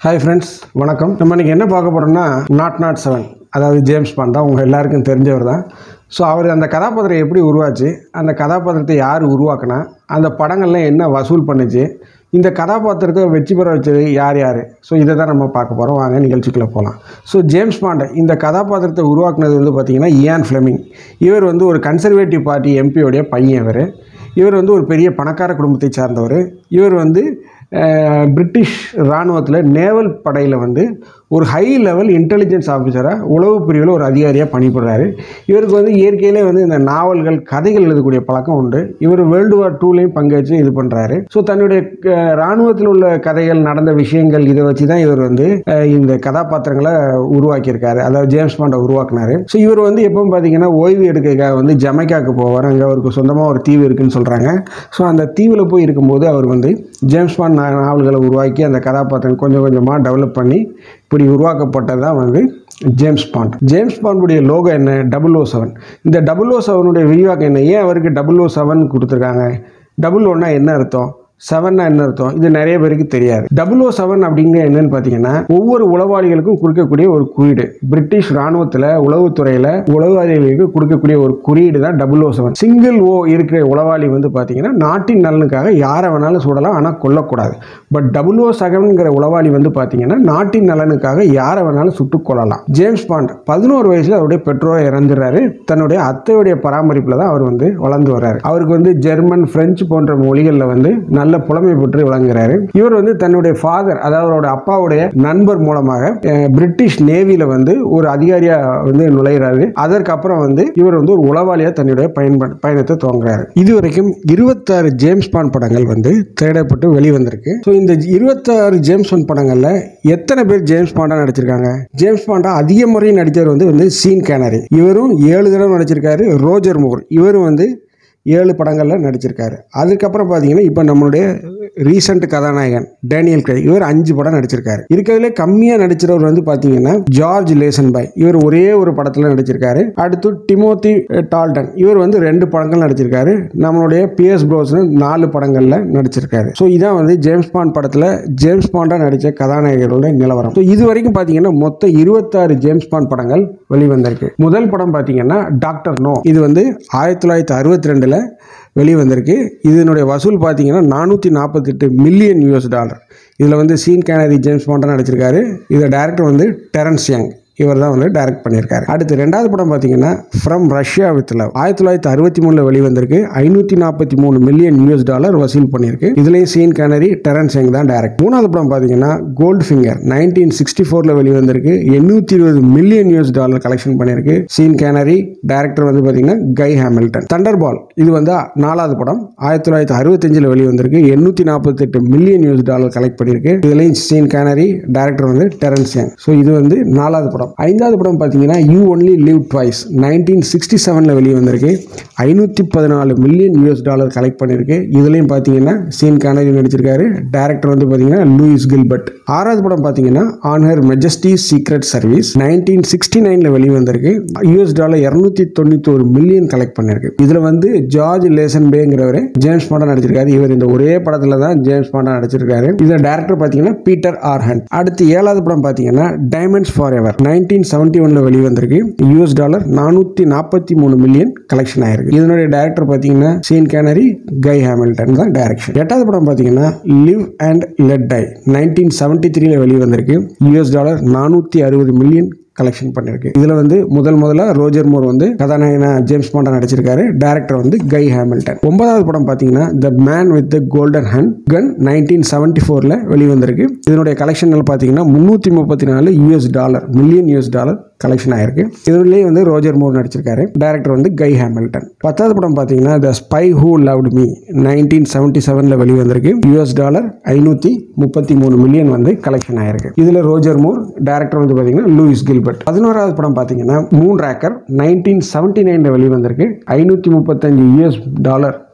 hi friends வணக்கம் நம்ம இன்னைக்கு என்ன பார்க்க போகிறோம்னா நாட் நாட் செவன் அதாவது ஜேம்ஸ் பாண்ட் தான் உங்கள் எல்லாருக்கும் தெரிஞ்சவர் தான் ஸோ அவர் அந்த கதாபாத்திரம் எப்படி உருவாச்சு அந்த கதாபாத்திரத்தை யார் உருவாக்குனா அந்த படங்கள்லாம் என்ன வசூல் பண்ணுச்சு இந்த கதாபாத்திரத்தை வெற்றி பெற வச்சது யார் யார் ஸோ இதை தான் நம்ம பார்க்க போகிறோம் வாங்க நிகழ்ச்சிக்குள்ளே போகலாம் ஸோ ஜேம்ஸ் பாண்ட் இந்த கதாபாத்திரத்தை உருவாக்குனது வந்து பார்த்திங்கன்னா இயான் ஃப்ளெமிங் இவர் வந்து ஒரு கன்சர்வேட்டிவ் பார்ட்டி எம்பியோடைய பையன் இவர் இவர் வந்து ஒரு பெரிய பணக்கார குடும்பத்தை சார்ந்தவர் இவர் வந்து அஹ், பிரிட்டிஷ் இராணுவத்தில் நேவல் படையில் வந்து ஒரு ஹை லெவல் இன்டெலிஜென்ஸ் ஆஃபீஸராக உளவு பிரிவில் ஒரு அதிகாரியாக பணிபுரிறாரு இவருக்கு வந்து இயற்கையிலே வந்து இந்த நாவல்கள் கதைகள் எழுதக்கூடிய பழக்கம் உண்டு இவர் வேர்ல்டு வார் டூலையும் பங்கேற்று இது பண்ணுறாரு ஸோ தன்னுடைய அஹ், இராணுவத்தில் உள்ள கதைகள் நடந்த விஷயங்கள் இதை வச்சு தான் இவர் வந்து அஹ், இந்த கதாபாத்திரங்களை உருவாக்கியிருக்காரு அதாவது ஜேம்ஸ் பாண்டை உருவாக்குனாரு ஸோ இவர் வந்து எப்பவும் பார்த்தீங்கன்னா ஓய்வு எடுக்கிறதுக்காக வந்து ஜமைக்காக்கு போவார் அங்கே அவருக்கு சொந்தமாக ஒரு தீவு இருக்குன்னு சொல்கிறாங்க ஸோ அந்த தீவில் போய் இருக்கும்போது அவர் வந்து ஜேம்ஸ் பாண்ட் நா- நாவல்களை உருவாக்கி அந்த கதாபாத்திரம் கொஞ்சம் கொஞ்சமாக டெவலப் பண்ணி இப்படி உருவாக்கப்பட்டது தான் வந்து ஜேம்ஸ் பாண்ட் ஜேம்ஸ் பாண்டுடைய லோகோ என்ன டபுள் ஓ செவன் இந்த டபுள் ஓ செவனுடைய விரிவாக்கம் என்ன ஏன் அவருக்கு டபுள் ஓ செவன் கொடுத்துருக்காங்க டபுள் ஒன்னா என்ன அர்த்தம் செவன்னா என்ன அர்த்தம் இது நிறைய பேருக்கு தெரியாது டபுள் ஓ செவன் அப்படிங்கிற என்னன்னு பார்த்தீங்கன்னா ஒவ்வொரு உளவாளிகளுக்கும் கொடுக்கக்கூடிய ஒரு குறியீடு பிரிட்டிஷ் ராணுவத்தில் உளவுத்துறையில் உளவாளிகளுக்கு கொடுக்கக்கூடிய ஒரு குறியீடு தான் double O seven single O இருக்கிற உளவாளி வந்து பார்த்தீங்கன்னா நாட்டின் நலனுக்காக யாரை வேணாலும் சுடலாம் ஆனால் கொல்லக்கூடாது பட் டபுள் ஓ செவன்கிற உளவாளி வந்து பார்த்தீங்கன்னா நாட்டின் நலனுக்காக யாரை வேணாலும் சுட்டுக் கொள்ளலாம் ஜேம்ஸ் பாண்ட் பதினோரு வயசுல அவருடைய பெற்றோரை இறந்துடுறாரு தன்னுடைய அத்தையுடைய பராமரிப்பில் தான் அவர் வந்து வளர்ந்து வர்றாரு அவருக்கு வந்து ஜெர்மன் பிரெஞ்சு போன்ற மொழிகளில் வந்து நல்ல புலமை பெற்று விளங்குறாரு இவர் வந்து தன்னுடைய ஃபாதர் அதாவது அவரோட அப்பாவுடைய நண்பர் மூலமாக அஹ், பிரிட்டிஷ் நேவியில் வந்து ஒரு அதிகாரியா வந்து நுழைகிறாரு அதற்கப்புறம் வந்து இவர் வந்து ஒரு உளவாளியாக தன்னுடைய பயன்ப பயணத்தை துவங்குறாரு இதுவரைக்கும் இருபத்தாறு ஜேம்ஸ் பாண்ட் படங்கள் வந்து தேடப்பட்டு வெளிவந்திருக்கு ஸோ இந்த இருபத்தாறு ஜேம்ஸ் பாண்ட் படங்களில் எத்தனை பேர் ஜேம்ஸ் பாண்டா நடிச்சிருக்காங்க ஜேம்ஸ் பாண்டா அதிக முறை நடித்தவர் வந்து வந்து சீன் கேனரி இவரும் ஏழு தடவை நடிச்சிருக்காரு ரோஜர் மூர் இவரும் வந்து ஏழு படங்களில் நடிச்சிருக்காரு அதுக்கப்புறம் பார்த்தீங்கன்னா இப்போ நம்மளுடைய ரீசெண்ட் கதாநாயகன் டேனியல் கிரை இவர் அஞ்சு படம் நடிச்சிருக்காரு இருக்கிறதுலே கம்மியாக நடிச்சிறவர் வந்து பார்த்தீங்கன்னா ஜார்ஜ் லேசன் பாய் இவர் ஒரே ஒரு படத்தில் நடிச்சிருக்காரு அடுத்து டிமோத்தி டால்டன் இவர் வந்து ரெண்டு படங்கள் நடிச்சிருக்காரு நம்மளுடைய பிஎஸ் ப்ரோஸ்னு நாலு படங்களில் நடிச்சிருக்காரு ஸோ இதான் வந்து ஜேம்ஸ் பாண்ட் படத்தில் ஜேம்ஸ் பாண்டாக நடித்த கதாநாயகர்களோட நிலவரம் ஸோ இது வரைக்கும் பார்த்தீங்கன்னா மொத்தம் இருபத்தாறு ஜேம்ஸ் பாண்ட் படங்கள் வெளிவந்திருக்கு முதல் படம் பார்த்தீங்கன்னா டாக்டர் நோ இது வந்து ஆயிரத்தி தொள்ளாயிரத்தி அறுபத்தி ரெண்டில் வெளிவந்திருக்கு இதனுடைய வசூல் பார்த்தீங்கன்னா நானூற்றி நாற்பத்தெட்டு மில்லியன் யூஎஸ் டாலர் இதில் வந்து சீன் கேனரி ஜேம்ஸ் பாண்டா நடிச்சிருக்காரு இதை டேரக்டர் வந்து டெரன்ஸ் யங் இவர் தான் வந்து டைரக்ட் பண்ணியிருக்காரு அடுத்து ரெண்டாவது படம் பார்த்தீங்கன்னா ஃப்ரம் ரஷ்யா வித் லவ் ஆயிரத்தி தொள்ளாயிரத்தி அறுபத்தி மூணில் வெளிவந்திருக்கு ஐநூற்றி நாற்பத்தி மூணு மில்லியன் யூஎஸ் டாலர் வசூல் பண்ணியிருக்கு இதுலேயும் சீன் கேனரி டெரன்ஸ் யங் தான் டைரக்ட் மூணாவது படம் பார்த்தீங்கன்னா கோல்டு ஃபிங்கர் நைன்டீன் சிக்ஸ்டி ஃபோரில் வெளிவந்திருக்கு எண்ணூற்றி இருபது மில்லியன் யூஎஸ் டாலர் கலெக்ஷன் பண்ணியிருக்கு சீன் கேனரி டைரக்டர் வந்து பார்த்தீங்கன்னா கை ஹாமில்டன் தண்டர் பால் இது வந்து நாலாவது படம் ஆயிரத்தி தொள்ளாயிரத்தி அறுபத்தஞ்சில் வெளிவந்திருக்கு எண்ணூற்றி நாற்பத்தெட்டு மில்லியன் யூஎஸ் டாலர் கலெக்ட் பண்ணியிருக்கு இதுலேயும் சீன் கேனரி டைரக்டர் வந்து டெரன்ஸ் யங் ஸோ இது வந்து நாலாவது படம் ஐந்தாவது படம் பார்த்தீங்கன்னா you only live twice nineteen sixty செவனில் வெளியே வந்திருக்கு ஐநூற்றி பதினாலு மில்லியன் யூஎஸ் டாலர் கலெக்ட் பண்ணியிருக்கு இதுலேயும் பார்த்தீங்கன்னா சீன் கேனரி நடிச்சிருக்காரு டேரக்டர் வந்து பார்த்தீங்கன்னா லூயிஸ் கில்பர்ட் ஆறாவது படம் பார்த்தீங்கன்னா on her majesty secret service nineteen sixty நைனில் வெளியே வந்திருக்கு யூஎஸ் டாலர் இரநூத்தி தொண்ணூத்தோரு மில்லியன் கலெக்ட் பண்ணியிருக்கு இதில் வந்து ஜார்ஜ் லேசன் பேங்கிறவர் ஜேம்ஸ் பாண்டா நடிச்சிருக்காரு இவர் இந்த ஒரே படத்தில் தான் ஜேம்ஸ் பாண்டா நடிச்சிருக்காரு இதில் டேரக்டர் பார்த்தீங்கன்னா பீட்டர் ஆர்ஹன் அடுத்து ஏழாவது படம் பார்த்தீங்கன்னா diamonds forever nineteen seventy ஒன்ல வெளிவந்திருக்கு யூஎஸ் டாலர் நானூற்றி நாற்பத்தி மூணு மில்லியன் கலெக்ஷன் ஆயிருக்கு இதனுடைய டேரக்டர் பார்த்தீங்கன்னா சீன் கேனரி கை ஹாமில்டன் தான் டைரக்ஷன் எட்டாவது படம் பார்த்தீங்கன்னா live and let die nineteen seventy த்ரீல வெளிவந்திருக்கு யூஎஸ் டாலர் நானூற்றி அறுபது மில்லியன் கலெக்ஷன் பண்ணிருக்கு இதுல வந்து முதல் முதல்ல ரோஜர் மோர் வந்து கதாநாயகனா ஜேம்ஸ் பாண்டா நடிச்சிருக்காரு டைரக்டர் வந்து கை ஹாமில்டன் ஒன்பதாவது படம் பாத்தீங்கன்னா the man with the golden hand gun nineteen seventy ஃபோர்ல வெளிவந்திருக்கு இதனுடைய கலெக்ஷன்கள் பாத்தீங்கன்னா முன்னூத்தி முப்பத்தி நாலு US dollar million US dollar collection ஆயிருக்கு இதுலேயே வந்து ரோஜர் மோர் நடிச்சிருக்காரு டைரக்டர் வந்து கை ஹாமில்டன் பத்தாவது படம் பார்த்தீங்கன்னா the spy who loved me nineteen seventy செவனில் வெளிவந்திருக்கு யூஎஸ் டாலர் ஐநூற்றி முப்பத்தி மூணு மில்லியன் வந்து கலெக்ஷன் ஆயிருக்கு இதில் ரோஜர் மூர் டைரக்டர் வந்து பார்த்தீங்கன்னா லூயிஸ் கில்பர்ட் பதினோராவது படம் பார்த்தீங்கன்னா மூன் ரேக்கர் நைன்டீன் செவன்டி நைனில் வெளிவந்திருக்கு ஐநூற்றி முப்பத்தஞ்சு US dollar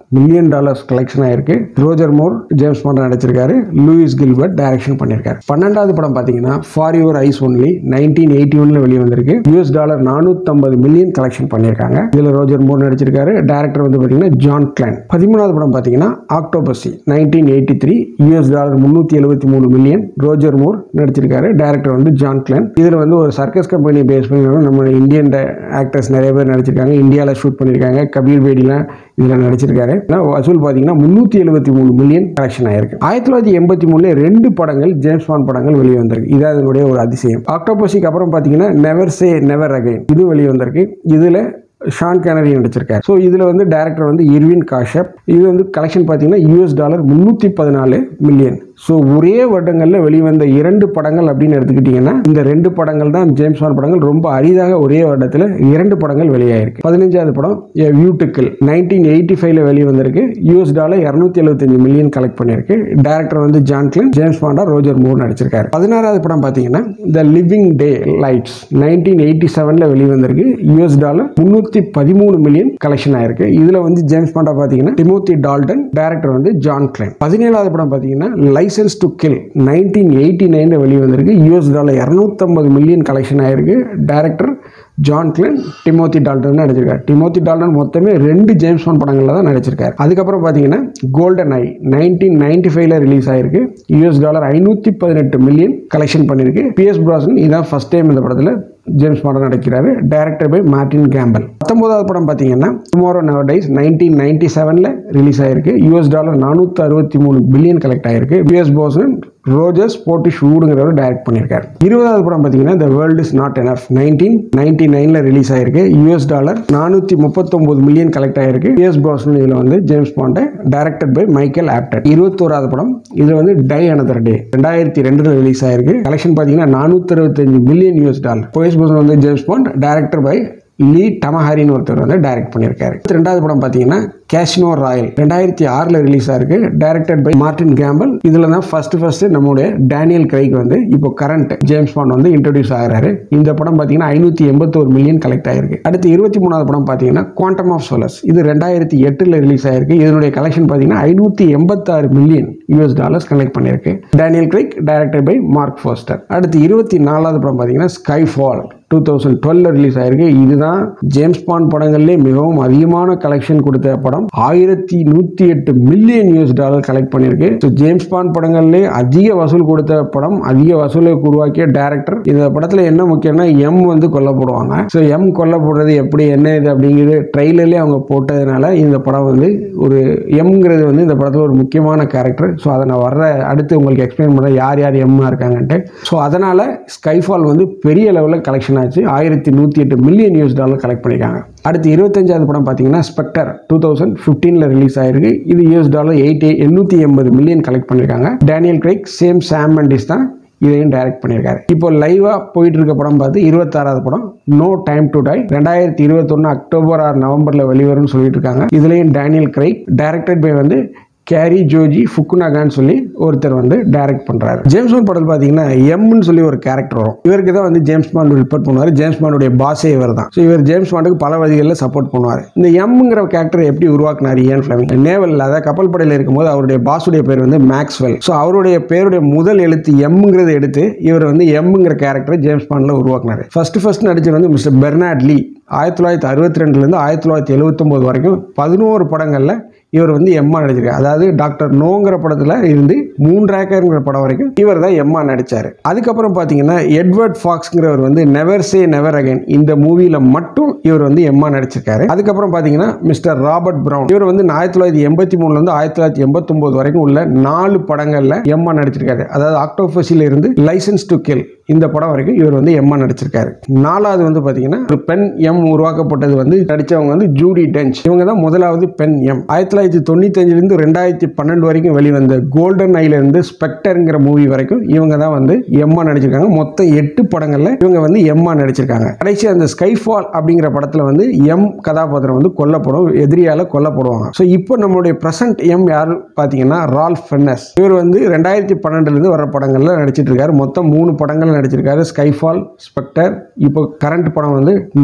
million dollars collection ஆயிருக்கு ரோஜர் மோர் ஜேம்ஸ் பாண்ட் நடிச்சிருக்காரு லூயிஸ் கில்பர்ட் டைரக்ஷன் பண்ணியிருக்காரு பன்னெண்டாவது படம் பார்த்தீங்கன்னா for your eyes only nineteen eighty ஒன்ல வெளியே வந்திருக்கு யூஎஸ் டாலர் நானூற்றம்பது மில்லியன் கலெக்ஷன் பண்ணியிருக்காங்க இதில் ரோஜர் மோர் நடிச்சிருக்காரு டேரக்டர் வந்து பார்த்தீங்கன்னா ஜான் கிளான் பதிமூணாவது படம் பார்த்தீங்கன்னா Octopussy nineteen eighty three US dollar முந்நூற்றி எழுபத்தி மூணு மில்லியன் ரோஜர் மோர் நடிச்சிருக்காரு டேரக்டர் வந்து ஜான் கிளான் இதில் வந்து ஒரு சர்க்கஸ் கம்பெனி பேஸ் பண்ணி நம்ம இந்தியன் ஆக்டர்ஸ் நிறைய பேர் நடிச்சிருக்காங்க இந்தியாவில் ஷூட் பண்ணியிருக்காங்க கபீர் பேடிலாம் இதில் நடிச்சிருக்காரு ஆனா வசூல் பார்த்தீங்கன்னா முந்நூற்றி எழுபத்தி மூணு மில்லியன் கலெக்ஷன் ஆயிருக்கு ஆயிரத்தி தொள்ளாயிரத்தி எண்பத்தி மூணுல ரெண்டு படங்கள் ஜேம்ஸ் பாண்ட் படங்கள் வெளியே வந்திருக்கு இது அதனுடைய ஒரு அதிசயம் ஆக்டோபஸிக்கு அப்புறம் பார்த்தீங்கன்னா நெவர் சே நெவர் அகைன் இது வெளியே வந்திருக்கு இதில் ஷான் கேனரி நடிச்சிருக்காரு ஸோ இதில் வந்து டேரக்டர் வந்து இர்வின் காஷப் இது வந்து கலெக்ஷன் பார்த்தீங்கன்னா யூஎஸ் டாலர் முந்நூற்றி பதினாலு மில்லியன் ஸோ ஒரே வருடங்களில் வெளிவந்த இரண்டு படங்கள் அப்படின்னு எடுத்துக்கிட்டிங்கன்னா இந்த ரெண்டு படங்கள் தான் ஜேம்ஸ் பாண்ட் படங்கள் ரொம்ப அரிதாக ஒரே வருடத்தில் இரண்டு படங்கள் வெளியாயிருக்கு பதினஞ்சாவது படம் எ வியூட்டிக்கல் நைன்டீன் எயிட்டி ஃபைவ்ல வெளியே வந்திருக்கு யூஎஸ் டாலர் இரநூத்தி எழுபத்தஞ்சு மில்லியன் கலெக்ட் பண்ணியிருக்கு டேரக்டர் வந்து ஜான் கிளின் ஜேம்ஸ் பாண்டா ரோஜர் மூர் நடிச்சிருக்காரு பதினாறாவது படம் பார்த்தீங்கன்னா the living daylights nineteen eighty செவனில் வெளியே வந்திருக்கு யூஎஸ் டாலர் முந்நூற்றி பதிமூணு மில்லியன் கலெக்ஷன் ஆயிருக்கு இதில் வந்து ஜேம்ஸ் பாண்டா பார்த்தீங்கன்னா டிமோத்தி டால்டன் டேரக்டர் வந்து ஜான் கிளைன் பதினேழாவது படம் பார்த்தீங்கன்னா licence to kill nineteen eighty நைனில் வெளியே வந்திருக்கு யூஎஸ் டாலர் இரநூத்தம்பது மில்லியன் கலெக்ஷன் ஆயிருக்கு director John Glen Timothy Dalton நடிச்சிருக்காரு டிமோத்தி டால்டன் மொத்தமே ரெண்டு ஜேம்ஸ் பாண்ட் படங்களில் தான் நடிச்சிருக்காரு அதுக்கப்புறம் பார்த்தீங்கன்னா கோல்டன் ஐ நைன்டீன் நைன்டி ஃபைவ்ல ரிலீஸ் ஆயிருக்கு யூஎஸ் டாலர் ஐநூற்றி பதினெட்டு மில்லியன் கலெக்ஷன் பண்ணியிருக்கு பிஎஸ் பிராசன் இதான் ஃபர்ஸ்ட் டைம் இந்த படத்தில் ஜேம்ஸ் பாண்ட் நடிக்கிறாரு டைரக்டர் பை மார்டின் கேம்பல் பத்தொன்பதாவது படம் பார்த்தீங்கன்னா tomorrow never dies nineteen ninety செவனில் ரிலீஸ் ஆயிருக்கு யூஎஸ் டாலர் நானூற்றி அறுபத்தி மூணு பில்லியன் கலெக்ட் ஆயிருக்கு பிஎஸ் போசன் ரோஜர்ஸ் போட்டி ஷூடுங்கிறவர் டைரக்ட் பண்ணியிருக்காரு இருபதாவது படம் பார்த்தீங்கன்னா the world is not enough nineteen ninety நைனில் ரிலீஸ் ஆயிருக்கு யூஎஸ் டாலர் நானூற்றி முப்பத்தொம்போது மில்லியன் கலெக்ட் ஆயிருக்கு பிஎஸ் போசன் இதில் வந்து ஜேம்ஸ் பாண்டை டைரக்டட் பை மைக்கேல் ஆப்டர் இருபத்தோராவது படம் இது வந்து டை அனதர் டே ரெண்டாயிரத்தி ரெண்டில் ரிலீஸ் ஆயிருக்கு கலெக்ஷன் பார்த்தீங்கன்னா நானூற்றி அறுபத்தஞ்சு million US dollar Pierce Brosnan வந்து James Bond director by Lee டமஹாரின்னு ஒருத்தர் வந்து டைரக்ட் பண்ணியிருக்காரு ரெண்டாவது படம் பார்த்தீங்கன்னா கேஷ்னோ ராயல் ரெண்டாயிரத்தி ஆறில் ரிலீஸ் ஆயிருக்கு டைரக்டட் பை மார்டின் கேம்பல் இதில் தான் ஃபர்ஸ்ட் ஃபர்ஸ்ட் நம்மளுடைய டேனியல் கிரைக் வந்து இப்போ கரண்ட் ஜேம்ஸ் பாண்ட் வந்து இன்ட்ரடியூஸ் ஆகிறாரு இந்த படம் பார்த்தீங்கன்னா ஐநூற்றி எண்பத்தோரு மில்லியன் கலெக்ட் ஆயிருக்கு அடுத்து இருபத்தி மூணாவது படம் பார்த்தீங்கன்னா குவாண்டம் ஆஃப் சோலஸ் இது ரெண்டாயிரத்தி எட்டில் ரிலீஸ் ஆயிருக்கு இதனுடைய கலெக்ஷன் பார்த்தீங்கன்னா ஐநூற்றி எண்பத்தாறு மில்லியன் யூஎஸ் டாலர்ஸ் கலெக்ட் பண்ணியிருக்கு Daniel Craig directed by Marc Forster அடுத்து இருபத்தி நாலாவது படம் பார்த்தீங்கன்னா ஸ்கை ஃபால் டூ தௌசண்ட் டுவெல்ல ரிலீஸ் ஆயிருக்கு இதுதான் ஜேம்ஸ் பாண்ட் படங்கள்லேயே மிகவும் அதிகமான கலெக்ஷன் கொடுத்த படம் ஆயிரத்தி நூற்றி எட்டு மில்லியன் யூஎஸ் டாலர் கலெக்ட் பண்ணியிருக்கு ஸோ ஜேம்ஸ் பாண்ட் படங்கள்லேயே அதிக வசூல் கொடுத்த படம் அதிக வசூலை உருவாக்கிய டேரக்டர் இந்த படத்தில் என்ன முக்கியம்னா எம் வந்து கொல்லப்படுவாங்க ஸோ எம் கொல்லப்படுறது எப்படி என்ன இது அப்படிங்கிறது ட்ரெய்லர்லேயே அவங்க போட்டதுனால இந்த படம் வந்து ஒரு எம்ங்கிறது வந்து இந்த படத்தில் ஒரு முக்கியமான கேரக்டர் ஸோ அதை நான் வர்ற அடுத்து உங்களுக்கு எக்ஸ்பிளைன் பண்ணுறேன் யார் யார் எம்மா இருக்காங்கன்ட்டு ஸோ அதனால் ஸ்கைஃபால் வந்து பெரிய லெவலில் கலெக்ஷன் ஆச்சு ஆயிரத்தி நூற்றி எட்டு மில்லியன் யூஎஸ் டாலர் கலெக்ட் பண்ணியிருக்காங்க அடுத்து இருபத்தஞ்சாவது படம் பார்த்தீங்கன்னா ஸ்பெக்டர் டூ தௌசண்ட் ஃபிஃப்டீனில் ரிலீஸ் ஆயிருக்கு இது யூஎஸ் டாலர் எயிட்டி எண்ணூற்றி எண்பது மில்லியன் கலெக்ட் பண்ணியிருக்காங்க Daniel Craig Sam Sam Mendes தான் இதையும் டைரக்ட் பண்ணியிருக்காரு இப்போ லைவாக போயிட்டு இருக்க படம் பார்த்து இருபத்தாறாவது படம் நோ டைம் டு டை ரெண்டாயிரத்தி இருபத்தொன்று அக்டோபர் ஆறு நவம்பரில் வெளிவரும்னு சொல்லிட்டு இருக்காங்க இதுலேயும் டேனியல் கிரைக் டைரக்டட் பை வந்து கேரி ஜோஜி ஃபுக்குனாகான்னு சொல்லி ஒருத்தர் வந்து டைரக்ட் பண்ணுறாரு ஜேம்ஸ் பாண்ட் படத்தில் பார்த்தீங்கன்னா எம்னு சொல்லி ஒரு கேரக்டர் வரும் இவருக்கு தான் வந்து ஜேம்ஸ் பாண்ட் ரிப்போர்ட் பண்ணுவார் ஜேம்ஸ் பாண்டுடைய பாஸே இவர் தான் ஸோ இவர் ஜேம்ஸ் பாண்டுக்கு பல வழிகளில் சப்போர்ட் பண்ணுவார் இந்த எம்ங்கிற கேரக்டர் எப்படி உருவாக்குனார் ஏன் ஃபிளமிங் நேவல் அதாவது கப்பல் படையில் இருக்கும்போது அவருடைய பாஸுடைய பேர் வந்து மேக்ஸ்வெல் ஸோ அவருடைய பேருடைய முதல் எழுத்து எம்ங்கிறத எடுத்து இவர் வந்து எம்ங்கிற கேரக்டரை ஜேம்ஸ் பாண்டில் உருவாக்குனார் ஃபர்ஸ்ட் ஃபர்ஸ்ட் நடிச்சது வந்து மிஸ்டர் பெர்னாட் லீ ஆயிரத்தி தொள்ளாயிரத்தி அறுபத்தி ரெண்டுலேருந்து ஆயிரத்தி தொள்ளாயிரத்தி எழுபத்தொம்போது வரைக்கும் பதினோரு படங்களில் இவர் வந்து எம்மா நடிச்சிருக்காரு அதாவது டாக்டர் நோங்கிற படத்தில் இருந்து மூன்றாக்கருங்கிற படம் வரைக்கும் இவர் தான் எம்மா நடித்தார் அதுக்கப்புறம் பார்த்தீங்கன்னா எட்வர்ட் ஃபாக்ஸ்ங்கிறவர் வந்து நெவர் சே நெவர் அகைன் இந்த மூவியில் மட்டும் இவர் வந்து எம்மா நடிச்சிருக்காரு அதுக்கப்புறம் பார்த்தீங்கன்னா மிஸ்டர் ராபர்ட் பிரவுன் இவர் வந்து ஆயிரத்தி தொள்ளாயிரத்தி எண்பத்தி மூணுலேருந்து ஆயிரத்தி தொள்ளாயிரத்தி எண்பத்தொம்போது வரைக்கும் உள்ள நாலு படங்களில் எம்மா நடிச்சிருக்காரு அதாவது ஆக்டோபஸில் இருந்து லைசன்ஸ் டு கில் இந்த படம் வரைக்கும் இவர் வந்து எம்மா நடிச்சிருக்காரு நாலாவது வந்து பார்த்தீங்கன்னா ஒரு பெண் எம் உருவாக்கப்பட்டது வந்து நடித்தவங்க வந்து ஜூடி டென்ச் இவங்க தான் முதலாவது பெண் எம் ஆயிரத்தி தொள்ளாயிரத்தி தொண்ணூத்தஞ்சிலிருந்து ரெண்டாயிரத்தி பன்னெண்டு வரைக்கும் வெளிவந்த கோல்டன் ஐலேருந்து ஸ்பெக்டருங்கிற மூவி வரைக்கும் இவங்க தான் வந்து எம்மா நடிச்சிருக்காங்க மொத்தம் எட்டு படங்களில் இவங்க வந்து எம்மா நடிச்சிருக்காங்க கடைசி அந்த ஸ்கைஃபால் அப்படிங்கிற படத்தில் வந்து எம் கதாபாத்திரம் வந்து கொல்லப்படும் எதிரியால் கொல்லப்படுவாங்க ஸோ இப்போ நம்மளுடைய ப்ரெசன்ட் எம் யார் பார்த்தீங்கன்னா ரால்ஃப் ஃபென்னஸ் இவர் வந்து ரெண்டாயிரத்தி பன்னெண்டுலேருந்து வர படங்களில் நடிச்சிட்டு இருக்காரு மொத்தம் மூணு படங்கள் நடிச்சிருக்காரு ஸ்கைஃபால் ஸ்பெக்டர் இப்போ கரண்ட் படம் வந்து no time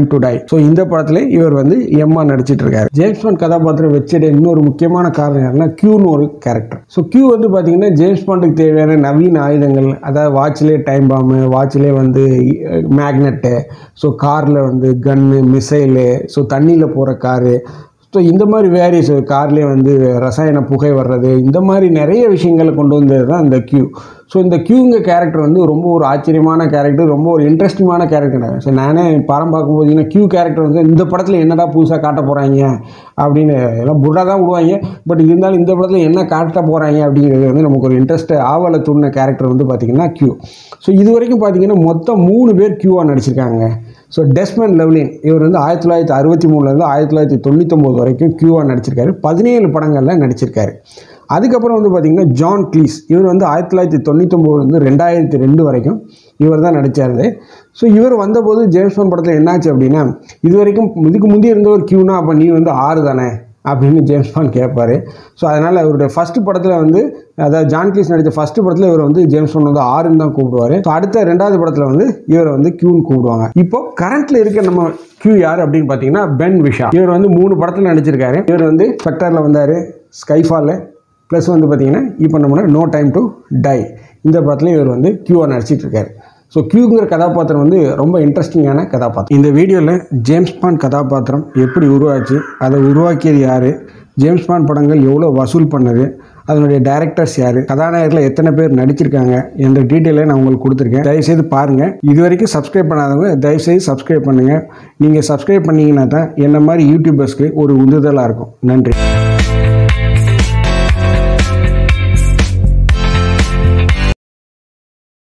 time to die so இந்த படத்துல இவர் வந்து எம்மா நடிச்சிட்டு இருக்காரு ஜேம்ஸ் பாண்ட் கதாபாத்திரம் வச்சிட இன்னொரு முக்கியமான காரணம் யாருன்னா கியூன்னு ஒரு கேரக்டர் ஸோ கியூ வந்து பார்த்தீங்கன்னா ஜேம்ஸ் பாண்டுக்கு தேவையான நவீன ஆயுதங்கள் அதாவது வாட்ச்லேயே டைம் பாம்பு வாட்ச்லேயே வந்து மேக்னெட்டு ஸோ காரில் வந்து கன்னு மிசைலு ஸோ தண்ணியில் போகிற காரு ஸோ இந்த மாதிரி வேரியஸ் கார்லேயே வந்து ரசாயன புகை வர்றது இந்த மாதிரி நிறைய விஷயங்களை கொண்டு வந்தது தான் இந்த கியூ ஸோ இந்த கியூங்க கேரக்டர் வந்து ரொம்ப ஒரு ஆச்சரியமான கேரக்டர் ரொம்ப ஒரு இன்ட்ரெஸ்டிங்கான கேரக்டர் ஸோ நானே படம் பார்க்கும்போது பார்த்தீங்கன்னா கியூ கேரக்டர் வந்து இந்த படத்தில் என்னடா புதுசாக காட்ட போகிறாங்க அப்படின்னு எல்லாம் புட்டா தான் விடுவாங்க பட் இருந்தாலும் இந்த படத்தில் என்ன காட்ட போகிறாங்க அப்படிங்கிறது வந்து நமக்கு ஒரு இன்ட்ரெஸ்ட் ஆவலை தூண்டின கேரக்டர் வந்து பார்த்திங்கன்னா கியூ ஸோ இது வரைக்கும் பார்த்தீங்கன்னா மொத்தம் மூணு பேர் கியூவாக நடிச்சிருக்காங்க ஸோ டெஸ்மன் லெவ்லின் இவர் வந்து ஆயிரத்தி தொள்ளாயிரத்தி அறுபத்தி மூணுலேருந்து ஆயிரத்தி தொள்ளாயிரத்தி தொண்ணூத்தொம்பது வரைக்கும் கியூவாக நடிச்சிருக்காரு பதினேழு படங்களில் நடிச்சிருக்காரு அதுக்கப்புறம் வந்து பார்த்திங்கன்னா ஜான் க்ளீஸ் இவர் வந்து ஆயிரத்தி தொள்ளாயிரத்தி தொண்ணூத்தொம்போதுலேருந்து ரெண்டாயிரத்தி ரெண்டு வரைக்கும் இவர் தான் நடித்தார் ஸோ இவர் வந்தபோது ஜேம்ஸ் பாண்ட் படத்தில் என்னாச்சு அப்படின்னா இது வரைக்கும் இதுக்கு முந்தைய இருந்தவர் கியூனா அப்போ நீ வந்து ஆறு தானே அப்படின்னு ஜேம்ஸ் பாண்ட் கேட்பாரு ஸோ அதனால் அவருடைய ஃபஸ்ட்டு படத்தில் வந்து அதாவது ஜான் கிளீஸ் நடித்த ஃபஸ்ட்டு படத்தில் இவர் வந்து ஜேம்ஸ் பாண்ட் வந்து ஆறுன்னு தான் கூப்பிடுவார் ஸோ அடுத்த ரெண்டாவது படத்தில் வந்து இவரை வந்து கியூன்னு கூப்பிடுவாங்க இப்போ கரண்ட்டில் இருக்க நம்ம கியூ யார் அப்படின்னு பார்த்தீங்கன்னா பென் விஷா இவர் வந்து மூணு படத்தில் நடிச்சிருக்காரு இவர் வந்து ஸ்பெக்டரில் வந்தார் ஸ்கைஃபாலில் ப்ளஸ் வந்து பார்த்தீங்கன்னா இப்போ நம்ம நோ டைம் டு டை இந்த படத்தில் இவர் வந்து கியூவாக நடிச்சிட்டு இருக்காரு ஸோ கியூங்கிற கதாபாத்திரம் வந்து ரொம்ப இன்ட்ரெஸ்டிங்கான கதாபாத்திரம் இந்த வீடியோவில் ஜேம்ஸ் பாண்ட் கதாபாத்திரம் எப்படி உருவாச்சு அதை உருவாக்கியது யார் ஜேம்ஸ் பாண்ட் படங்கள் எவ்வளோ வசூல் பண்ணது அதனுடைய டைரக்டர்ஸ் யார் கதாநாயகர்கள் எத்தனை பேர் நடிச்சிருக்காங்க என்ற டீட்டெயிலை நான் உங்களுக்கு கொடுத்துருக்கேன் தயவுசெய்து பாருங்கள் இது வரைக்கும் சப்ஸ்கிரைப் பண்ணாதவங்க தயவுசெய்து சப்ஸ்கிரைப் பண்ணுங்கள் நீங்கள் சப்ஸ்கிரைப் பண்ணீங்கன்னா தான் என்ன மாதிரி யூடியூபர்ஸ்க்கு ஒரு உந்துதலாக இருக்கும் நன்றி